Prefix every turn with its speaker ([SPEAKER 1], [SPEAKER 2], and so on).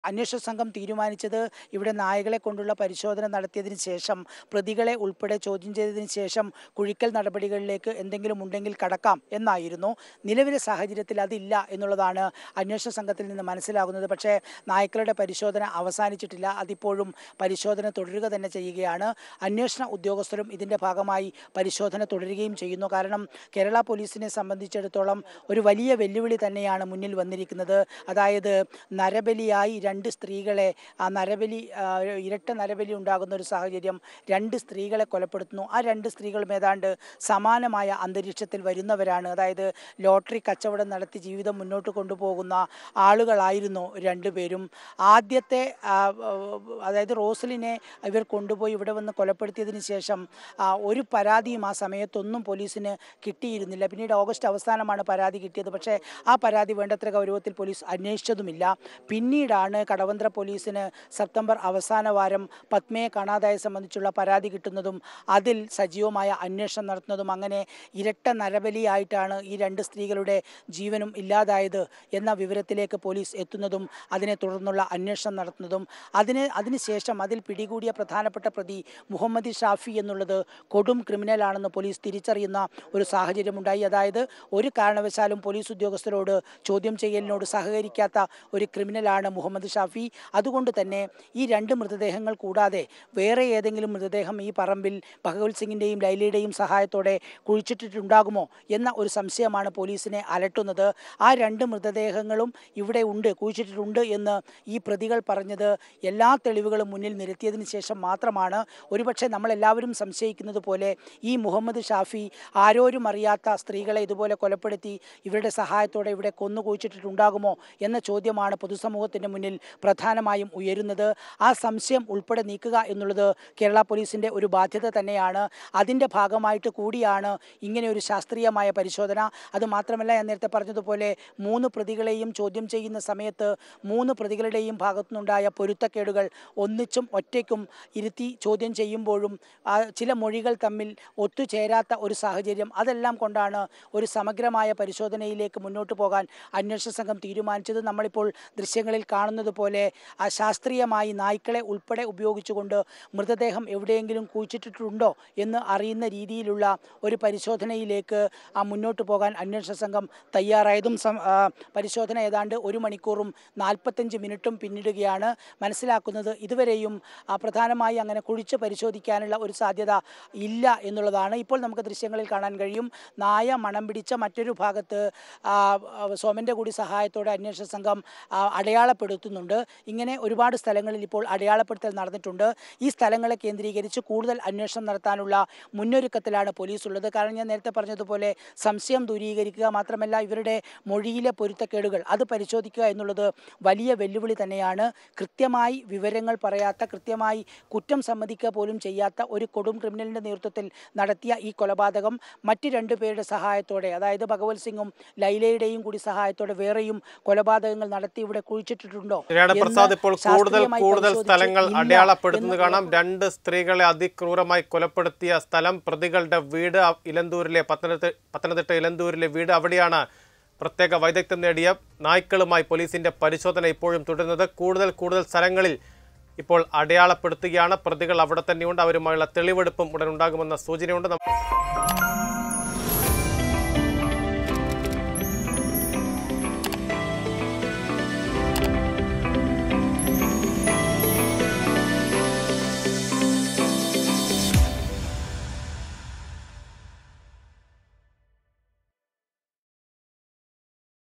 [SPEAKER 1] അന്വേഷണ സംഘം തീരുമാനിച്ചത് ഇവിടെ നായകളെ കൊണ്ടുള്ള പരിശോധന നടത്തിയതിന് ശേഷം പ്രതികളെ ഉൾപ്പെടെ ചോദ്യം ചെയ്തതിന് ശേഷം കുഴിക്കൽ നടപടികളിലേക്ക് എന്തെങ്കിലും ഉണ്ടെങ്കിൽ കടക്കാം എന്നായിരുന്നു നിലവിലെ സാഹചര്യത്തിൽ അതില്ല എന്നുള്ളതാണ് അന്വേഷണ സംഘത്തിൽ നിന്ന് മനസ്സിലാകുന്നത് പക്ഷേ നായ്ക്കളുടെ പരിശോധന അവസാനിച്ചിട്ടില്ല അതിപ്പോഴും പരിശോധന തുടരുക തന്നെ ചെയ്യുകയാണ് അന്വേഷണ ഉദ്യോഗസ്ഥരും ഇതിൻ്റെ ഭാഗമായി പരിശോധന തുടരുകയും ചെയ്യുന്നു കാരണം കേരള പോലീസിനെ സംബന്ധിച്ചിടത്തോളം ഒരു വലിയ വെല്ലുവിളി തന്നെയാണ് മുന്നിൽ വന്നിരിക്കുന്നത് അതായത് നരബലിയായി രണ്ട് സ്ത്രീകളെ ആ നരബലി ആ, ഇരട്ട നരബലി ഉണ്ടാകുന്ന ഒരു സാഹചര്യം രണ്ട് സ്ത്രീകളെ കൊലപ്പെടുത്തുന്നു ആ രണ്ട് സ്ത്രീകളും ഏതാണ്ട് സമാനമായ അന്തരീക്ഷത്തിൽ വരുന്നവരാണ് അതായത് ലോട്ടറി കച്ചവടം നടത്തി ജീവിതം മുന്നോട്ട് കൊണ്ടുപോകുന്ന ആളുകളായിരുന്നു രണ്ടുപേരും ആദ്യത്തെ ആ, ആ, അതായത് റോസലിനെ ഇവർ കൊണ്ടുപോയി ഇവിടെ വന്ന് കൊലപ്പെടുത്തിയതിന് ശേഷം ആ, ഒരു പരാതിയും ആ സമയത്തൊന്നും പോലീസിന് കിട്ടിയിരുന്നില്ല പിന്നീട് ഓഗസ്റ്റ് അവസാനമാണ് പരാതി കിട്ടിയത് പക്ഷേ ആ പരാതി വേണ്ടത്ര ഗൗരവത്തിൽ പോലീസ് അന്വേഷിച്ചതുമില്ല പിന്നീടാണ് കടവന്ത്ര പോലീസിന് സെപ്റ്റംബർ അവസാന വാരം പത്മയെ കാണാതായ സംബന്ധിച്ചുള്ള പരാതി കിട്ടുന്നതും അതിൽ സജീവമായ അന്വേഷണം നടത്തുന്നതും അങ്ങനെ ഇരട്ട നരബലിയായിട്ടാണ് ഈ രണ്ട് സ്ത്രീകളുടെ ജീവനും ഇല്ലാതായത് എന്ന വിവരത്തിലേക്ക് പോലീസ് എത്തുന്നതും അതിനെ തുടർന്നുള്ള അന്വേഷണം നടത്തുന്നതും അതിന് അതിനുശേഷം അതിൽ പിടികൂടിയ പ്രധാനപ്പെട്ട പ്രതി മുഹമ്മദ് ഷാഫി എന്നുള്ളത് കൊടും ക്രിമിനലാണെന്ന് പോലീസ് തിരിച്ചറിയുന്ന ഒരു സാഹചര്യമുണ്ടായി അതായത് ഒരു കാരണവശാലും പോലീസ് ഉദ്യോഗസ്ഥരോട് ചോദ്യം ചെയ്യലിനോട് സഹകരിക്കാത്ത ഒരു ക്രിമിനലാണ് മുഹമ്മദ് ഷാഫി അതുകൊണ്ട് തന്നെ ഈ രണ്ട് മൃതദേഹങ്ങൾ കൂടാതെ വേറെ ഏതെങ്കിലും മൃതദേഹം ഈ പറമ്പിൽ ഭഗവത് സിംഗിൻ്റെയും ലൈലയുടെയും സഹായത്തോടെ കുഴിച്ചിട്ടിട്ടുണ്ടാകുമോ എന്ന ഒരു സംശയമാണ് പോലീസിനെ അലട്ടുന്നത് ആ രണ്ട് മൃതദേഹങ്ങളും ഇവിടെ ഉണ്ട് കുഴിച്ചിട്ടിട്ടുണ്ട് എന്ന് ഈ പ്രതികൾ പറഞ്ഞത് എല്ലാ തെളിവുകളും മുന്നിൽ നിരത്തിയതിന് ശേഷം മാത്രമാണ് ഒരുപക്ഷെ നമ്മളെല്ലാവരും സംശയിക്കുന്നത് പോലെ ഈ മുഹമ്മദ് ഷാഫി ആരോരും അറിയാത്ത സ്ത്രീകളെ ഇതുപോലെ കൊലപ്പെടുത്തി ഇവരുടെ സഹായത്തോടെ ഇവിടെ കൊന്നു കുഴിച്ചിട്ടിട്ടുണ്ടാകുമോ എന്ന ചോദ്യമാണ് പൊതുസമൂഹത്തിൻ്റെ മുന്നിൽ പ്രധാനമായും ഉയരുന്നത് ആ സംശയം ഉൾപ്പെടെ നീക്കുക എന്നുള്ളത് കേരള പോലീസിൻ്റെ ഒരു ബാധ്യത തന്നെയാണ് അതിൻ്റെ ഭാഗമായിട്ട് കൂടിയാണ് ഇങ്ങനെ ഒരു ശാസ്ത്രീയമായ പരിശോധന അത് മാത്രമല്ല ഞാൻ നേരത്തെ പറഞ്ഞതുപോലെ മൂന്ന് പ്രതികളെയും ചോദ്യം ചെയ്യുന്ന സമയത്ത് മൂന്ന് പ്രതികളുടെയും ഭാഗത്തുനിന്നുണ്ടായ പൊരുത്തക്കേടുകൾ ഒന്നിച്ചും ഒറ്റയ്ക്കും ഇരുത്തി ചോദ്യം ചെയ്യുമ്പോഴും ആ ചില മൊഴികൾ തമ്മിൽ ഒത്തുചേരാത്ത ഒരു സാഹചര്യം അതെല്ലാം കൊണ്ടാണ് ഒരു സമഗ്രമായ പരിശോധനയിലേക്ക് മുന്നോട്ട് പോകാൻ അന്വേഷണ സംഘം തീരുമാനിച്ചത് നമ്മളിപ്പോൾ ദൃശ്യങ്ങളിൽ കാണുന്നത് പോലെ ആ ശാസ്ത്രീയമായി നായ്ക്കളെ ഉൾപ്പെടെ ഉപയോഗിച്ചുകൊണ്ട് മൃതദേഹം എവിടെയെങ്കിലും കുഴിച്ചിട്ടിട്ടുണ്ടോ എന്ന് അറിയുന്ന രീതിയിലുള്ള ഒരു പരിശോധനയിലേക്ക് ആ മുന്നോട്ട് പോകാൻ അന്വേഷണ സംഘം തയ്യാറായതും സം- ആ, പരിശോധന ഏതാണ്ട് ഒരു മണിക്കൂറും നാൽപ്പത്തഞ്ച് മിനിറ്റും പിന്നിടുകയാണ് മനസ്സിലാക്കുന്നത് ഇതുവരെയും ആ, പ്രധാനമായി അങ്ങനെ കുഴിച്ച് പരിശോധിക്കാനുള്ള ഒരു സാധ്യത ഇല്ല എന്നുള്ളതാണ് ഇപ്പോൾ നമുക്ക് ദൃശ്യങ്ങളിൽ കാണാൻ കഴിയും നായ മണം പിടിച്ച മറ്റൊരു ഭാഗത്ത് ആ, ആ, സോമൻ്റെ കൂടി സഹായത്തോടെ അന്വേഷണ സംഘം ആ, അടയാളപ്പെടുത്തുന്നുണ്ട് ഇങ്ങനെ ഒരുപാട് സ്ഥലങ്ങളിൽ ഇപ്പോൾ അടയാളപ്പെടുത്തൽ നടന്നിട്ടുണ്ട് ഈ സ്ഥലങ്ങളെ കേന്ദ്രീകരിച്ച് കൂടുതൽ അന്വേഷണം നടത്താനുള്ള മുന്നൊരുക്കത്തിലാണ് പോലീസ് ഉള്ളത് കാരണം ഞാൻ നേരത്തെ പറഞ്ഞതുപോലെ സംശയം ദൂരീകരിക്കുക മാത്രമല്ല ഇവരുടെ മൊഴിയിലെ പൊരുത്തക്കേടുകൾ അത് പരിശോധിക്കുക എന്നുള്ളത് വലിയ വെല്ലുവിളി തന്നെയാണ് കൃത്യമായി വിവരങ്ങൾ പറയാത്ത കൃത്യമായി കുറ്റം സമ്മതിക്കുക പോലും ചെയ്യാത്ത ഒരു കൊടും ക്രിമിനലിൻ്റെ നേതൃത്വത്തിൽ നടത്തിയ ഈ കൊലപാതകം മറ്റ് രണ്ടു പേരുടെ സഹായത്തോടെ അതായത് ഭഗവത് സിംഗും ലൈലയുടെയും കൂടി സഹായത്തോടെ വേറെയും കൊലപാതകങ്ങൾ നടത്തി ഇവിടെ കുഴിച്ചിട്ടിട്ടുണ്ടോ
[SPEAKER 2] ശരിയാണ്
[SPEAKER 1] എന്ന്
[SPEAKER 2] പ്രസാദ് ഇപ്പോൾ കൂടുതൽ
[SPEAKER 1] ശാസ്ത്രീയമായി
[SPEAKER 2] കൂടുതൽ
[SPEAKER 1] പരിശോധിച്ച്
[SPEAKER 2] സ്ഥലങ്ങൾ
[SPEAKER 1] ഇല്ല
[SPEAKER 2] അടയാളപ്പെടുത്തുന്നത്
[SPEAKER 1] എന്ന്
[SPEAKER 2] കാണാം രണ്ട് സ്ത്രീകളെ അതിക്രൂരമായി കൊലപ്പെടുത്തിയ സ്ഥലം പ്രതികളുടെ വീട് അ- ഇലന്തൂരിലെ പത്തനംതിട്ട പത്തനംതിട്ട ഇലന്തൂരിലെ വീട് അവിടെയാണ് പ്രത്യേക വൈദഗ്ധ്യം നേടിയ നായ്ക്കളുമായി പോലീസിന്റെ പരിശോധന ഇപ്പോഴും തുടരുന്നത് കൂടുതൽ കൂടുതൽ സ്ഥലങ്ങളിൽ ഇപ്പോൾ അടയാളപ്പെടുത്തുകയാണ് പ്രതികൾ അവിടെ തന്നെയുണ്ട് അവരുമായുള്ള തെളിവെടുപ്പും ഉടൻ ഉണ്ടാകുമെന്ന സൂചനയുണ്ട്